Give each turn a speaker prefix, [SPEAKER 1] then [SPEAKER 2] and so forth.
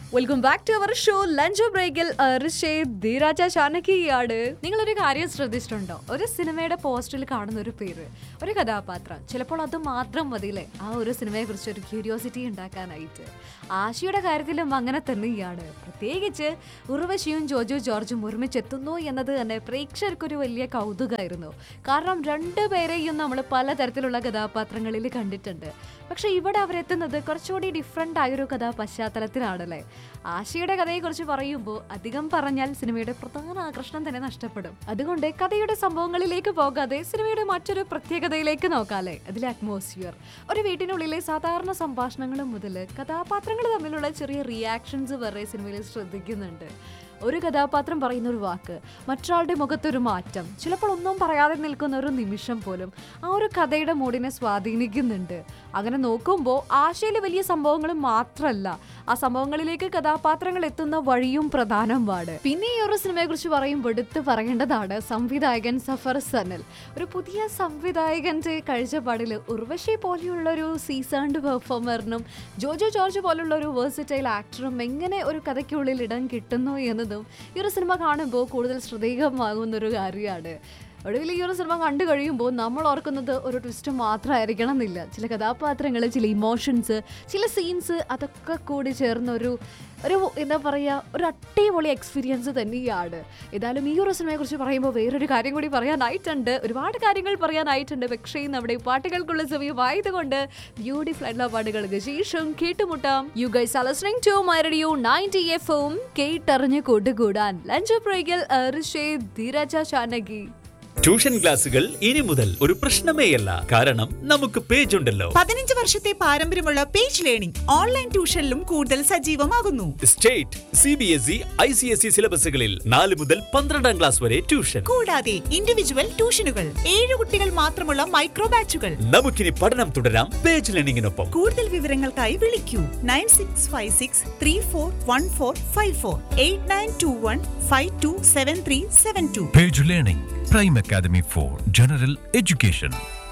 [SPEAKER 1] Welcome back to our show lunch ബ്രേക്കിൽ ധീരാജ ചാനകിയാണ് നിങ്ങളൊരു കാര്യം ശ്രദ്ധിച്ചിട്ടുണ്ടോ ഒരു സിനിമയുടെ പോസ്റ്ററിൽ കാണുന്ന ഒരു പേര് ഒരു കഥാപാത്രം ചിലപ്പോൾ അത് മാത്രം മതിയില്ലേ ആ ഒരു സിനിമയെ കുറിച്ച് ഒരു ക്യൂരിയോസിറ്റി ഉണ്ടാക്കാനായിട്ട് ആശയുടെ കാര്യത്തിലും അങ്ങനെ തന്നെയാണ് പ്രത്യേകിച്ച് ഉർവശിയും ജോജു ജോർജും ഒരുമിച്ചെത്തുന്നു എന്നത് തന്നെ പ്രേക്ഷകർക്കൊരു വലിയ കൗതുകമായിരുന്നു കാരണം രണ്ടു പേരെയും നമ്മൾ പലതരത്തിലുള്ള കഥാപാത്രങ്ങളിൽ കണ്ടിട്ടുണ്ട് പക്ഷെ ഇവിടെ അവരെത്തുന്നത് കുറച്ചുകൂടി ഡിഫറെൻ്റ് ആയൊരു കഥാ പശ്ചാത്തലത്തിലാണല്ലേ ആശയുടെ കഥയെക്കുറിച്ച് പറയുമ്പോൾ അധികം പറഞ്ഞാൽ സിനിമയുടെ പ്രധാന ആകർഷണം തന്നെ നഷ്ടപ്പെടും അതുകൊണ്ട് കഥയുടെ സംഭവങ്ങളിലേക്ക് പോകാതെ സിനിമയുടെ മറ്റൊരു പ്രത്യേകതയിലേക്ക് നോക്കാല്ലേ അതിലെ അറ്റ്മോസ്ഫിയർ ഒരു വീട്ടിനുള്ളിലെ സാധാരണ സംഭാഷണങ്ങൾ മുതൽ കഥാപാത്രങ്ങൾ തമ്മിലുള്ള ചെറിയ റിയാക്ഷൻസ് വരെ സിനിമയിൽ ശ്രദ്ധിക്കുന്നുണ്ട് ഒരു കഥാപാത്രം പറയുന്ന ഒരു വാക്ക് മറ്റൊരാളുടെ മുഖത്തൊരു മാറ്റം ചിലപ്പോൾ ഒന്നും പറയാതെ നിൽക്കുന്ന ഒരു നിമിഷം പോലും ആ ഒരു കഥയുടെ മൂഡിനെ സ്വാധീനിക്കുന്നുണ്ട് അങ്ങനെ നോക്കുമ്പോൾ ആശയിൽ വലിയ സംഭവങ്ങൾ മാത്രമല്ല ആ സംഭവങ്ങളിലേക്ക് കഥാപാത്രങ്ങൾ എത്തുന്ന വഴിയും പ്രധാനമാണ് പിന്നെ ഈ ഒരു സിനിമയെ കുറിച്ച് പറയുമ്പോൾ എടുത്ത് പറയേണ്ടതാണ് സംവിധായകൻ സഫർ സനൽ ഒരു പുതിയ സംവിധായകന്റെ കാഴ്ചപ്പാടിൽ ഉർവശി പോലെയുള്ള ഒരു സീസൺഡ് പെർഫോമറിനും ജോജോ ജോർജ് പോലുള്ള ഒരു വേഴ്സിറ്റൈൽ ആക്ടറും എങ്ങനെ ഒരു കഥയ്ക്കുള്ളിൽ ഇടം കിട്ടുന്നു എന്നതും ഈ ഒരു സിനിമ കാണുമ്പോൾ കൂടുതൽ ശ്രദ്ധേയമാകുന്ന ഒരു കാര്യമാണ് ഒടുവിൽ ഈ ഒരു സിനിമ കണ്ടു കഴിയുമ്പോൾ നമ്മൾ ഓർക്കുന്നത് ഒരു ട്വിസ്റ്റ് മാത്രമായിരിക്കണം എന്നില്ല ചില കഥാപാത്രങ്ങൾ ചില ഇമോഷൻസ് ചില സീൻസ് അതൊക്കെ കൂടി ചേർന്ന ഒരു ഒരു എന്താ പറയുക ഒരു അടിപൊളി എക്സ്പീരിയൻസ് തന്നെയാണ് ഏതായാലും ഈ ഒരു സിനിമയെ കുറിച്ച് പറയുമ്പോൾ വേറൊരു കാര്യം കൂടി പറയാനായിട്ടുണ്ട് ഒരുപാട് കാര്യങ്ങൾ പറയാനായിട്ടുണ്ട് പക്ഷേ നമ്മുടെ പാട്ടുകൾക്കുള്ള സമയമായതുകൊണ്ട് ബ്യൂട്ടിഫുൾ ആയിട്ടുള്ള പാട്ടുകൾക്ക് ശേഷം കേട്ടുമുട്ടാം you guys are listening to my radio 90 എഫും കേട്ടറിഞ്ഞ് കൂട്ടുകൂടാൻ ലഞ്ച് ബ്രേക്കിൽ ധീരജ ചാനകി
[SPEAKER 2] ട്യൂഷൻ ക്ലാസുകൾ ഇനി മുതൽ ഒരു പ്രശ്നമേയല്ല കാരണം നമുക്ക് പേജ് ഉണ്ടല്ലോ
[SPEAKER 3] പതിനഞ്ച് വർഷത്തെ പാരമ്പര്യമുള്ള പേജ് ലേണിംഗ് ഓൺലൈൻ ട്യൂഷനിലും കൂടുതൽ സജീവമാകുന്നു
[SPEAKER 2] state C B S E I C S E സിലബസുകളിൽ നാല് മുതൽ പന്ത്രണ്ടാം ക്ലാസ് വരെ ട്യൂഷൻ
[SPEAKER 3] കൂടാതെ ഇൻഡിവിജ്വൽ ട്യൂഷനുകൾ ഏഴ് കുട്ടികൾ മാത്രമുള്ള മൈക്രോ ബാച്ചുകൾ
[SPEAKER 2] നമുക്കിനി പഠനം തുടരാം പേജ് ലേണിംഗിനൊപ്പം
[SPEAKER 3] കൂടുതൽ വിവരങ്ങൾക്കായി വിളിക്കൂ nine six five six three four one four five four eight nine two one five two seven three seven two
[SPEAKER 4] Page Learning, Prime Academy for General Education.